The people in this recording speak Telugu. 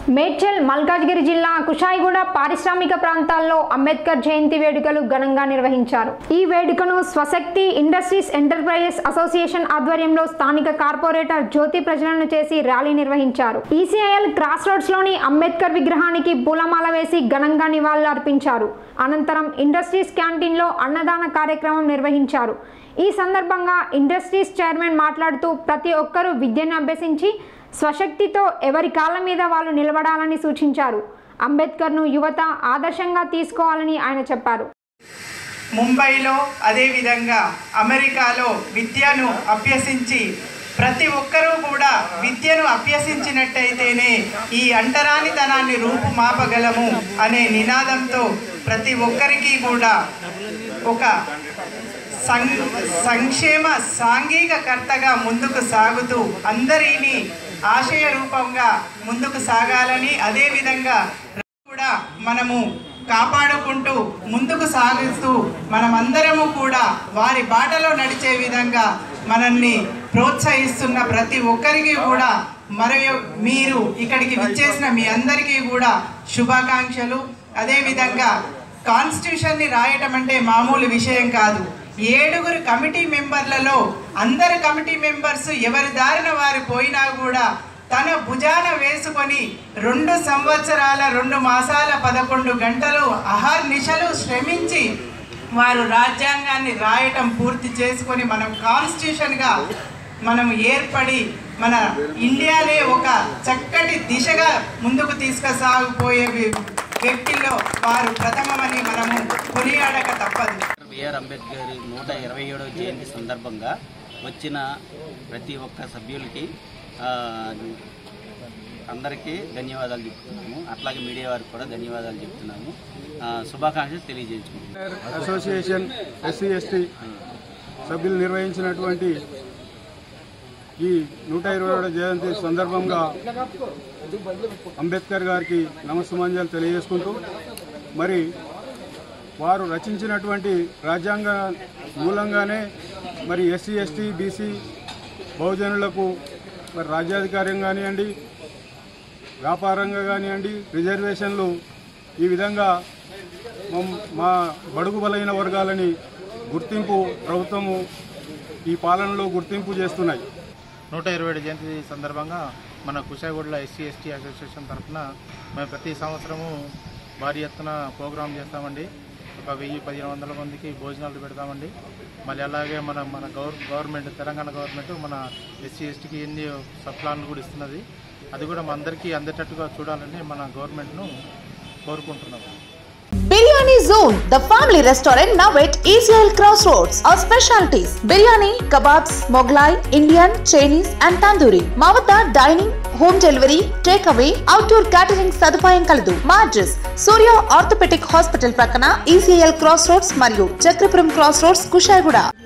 మేడ్చల్ మల్కాజ్గిరి జిల్లా కుషాయిగూడ పారిశ్రామిక ప్రాంతాల్లో అంబేద్కర్ జయంతి వేడుకలు ఘనంగా నిర్వహించారు ఈ వేడుకను స్వశక్తి ఇండస్ట్రీస్ ఎంటర్ప్రైజెస్ అసోసియేషన్ ఆధ్వర్యంలో స్థానిక కార్పొరేటర్ జ్యోతి ప్రజలను చేసి ర్యాలీ నిర్వహించారు ఈసీఐఎల్ క్రాస్ రోడ్స్ లోని అంబేద్కర్ విగ్రహానికి పూలమాల వేసి ఘనంగా నివాళులు అర్పించారు అనంతరం ఇండస్ట్రీస్ క్యాంటీన్లో అన్నదాన కార్యక్రమం నిర్వహించారు ఈ సందర్భంగా ఇండస్ట్రీస్ చైర్మన్ మాట్లాడుతూ ప్రతి ఒక్కరూ విద్యను అభ్యసించి స్వశక్తితో ఎవరి కాళ్ళ మీద వాళ్ళు నిలబడాలని సూచించారు అంబేద్కర్ను యువత ఆదర్శంగా తీసుకోవాలని ఆయన చెప్పారు ముంబైలో అదేవిధంగా అమెరికాలో విద్యను అభ్యసించి ప్రతి ఒక్కరూ కూడా విద్యను అభ్యసించినట్టయితేనే ఈ అంటరానితనాన్ని రూపుమాపగలము అనే నినాదంతో ప్రతి ఒక్కరికి కూడా ఒక సం సంక్షేమ సాంఘిక కర్తగా ముందుకు సాగుతూ అందరినీ ఆశయ రూపంగా ముందుకు సాగాలని అదేవిధంగా కూడా మనము కాపాడుకుంటూ ముందుకు సాగిస్తూ మనమందరము కూడా వారి బాటలో నడిచే విధంగా మనల్ని ప్రోత్సహిస్తున్న ప్రతి ఒక్కరికి కూడా మరియు మీరు ఇక్కడికి విచ్చేసిన మీ అందరికీ కూడా శుభాకాంక్షలు అదేవిధంగా కాన్స్టిట్యూషన్ని రాయటం అంటే మామూలు విషయం కాదు ఏడుగురు కమిటీ మెంబర్లలో అందరు కమిటీ మెంబర్స్ ఎవరి దారిన వారు పోయినా కూడా తన భుజాన వేసుకొని రెండు సంవత్సరాల రెండు మాసాల పదకొండు గంటలు అహర్నిశలు శ్రమించి వారు రాజ్యాంగాన్ని రాయటం పూర్తి చేసుకొని మనం కాన్స్టిట్యూషన్గా మనం ఏర్పడి మన ఇండియానే ఒక చక్కటి దిశగా ముందుకు తీసుకుసాగిపోయే వ్య- వ్యక్తిలో వారు ప్రథమమని మనము కొనియాడక తప్పదు బిఆర్ అంబేద్కర్ నూట ఇరవై ఏడవ జయంతి సందర్భంగా వచ్చిన ప్రతి ఒక్క సభ్యులకి ఆ, అందరికీ ధన్యవాదాలు చెప్తున్నాము అట్లాగే మీడియా వారికి కూడా ధన్యవాదాలు చెప్తున్నాము ఆ, శుభాకాంక్షలు తెలియజేసుకుంటున్నాము అసోసియేషన్ ఎస్సీ ఎస్టీ సభ్యులు నిర్వహించినటువంటి ఈ నూట ఇరవై ఏడవ జయంతి సందర్భంగా అంబేద్కర్ గారికి నమస్సుమాంజలు తెలియజేసుకుంటూ మరి వారు రచించినటువంటి రాజ్యాంగ మూలంగానే మరి ఎస్సీ ఎస్టీ బీసీ బహుజనులకు మరి రాజ్యాధికారం కానివ్వండి వ్యాపారంగా కానివ్వండి రిజర్వేషన్లు ఈ విధంగా మమ్- మా బడుగు బలైన వర్గాలని గుర్తింపు ప్రభుత్వము ఈ పాలనలో గుర్తింపు చేస్తున్నాయి నూట ఇరవై ఏడు జయంతి సందర్భంగా మన కుషాగూడలో ఎస్సీ ఎస్టీ అసోసియేషన్ తరఫున మేము ప్రతి సంవత్సరము భారీ ఎత్తున ప్రోగ్రాం చేస్తామండి ఒక వెయ్యి పదిహేను వందల మందికి భోజనాలు పెడతామండి మళ్ళీ అలాగే మన మన గవర్ గవర్నమెంట్ తెలంగాణ గవర్నమెంట్ మన ఎస్సీ ఎస్టీకి ఎన్ని సప్లాన్లు కూడా ఇస్తున్నది అది కూడా మా అందరికీ అందేటట్టుగా చూడాలని మన గవర్నమెంట్ను కోరుకుంటున్నాము biryani zone the family restaurant now at ECL cross roads our specialities biryani kebabs Mughlai Indian Chinese and tandoori మా వద్ద dining home delivery take away outdoor catering సదుపాయం కలదు మా అడ్రస్ సూర్య ఆర్థోపెటిక్ హాస్పిటల్ ప్రక్కన ఈసీఎల్ క్రాస్ రోడ్స్ మరియు చక్రపురం క్రాస్ రోడ్స్ కుషాయిగూడ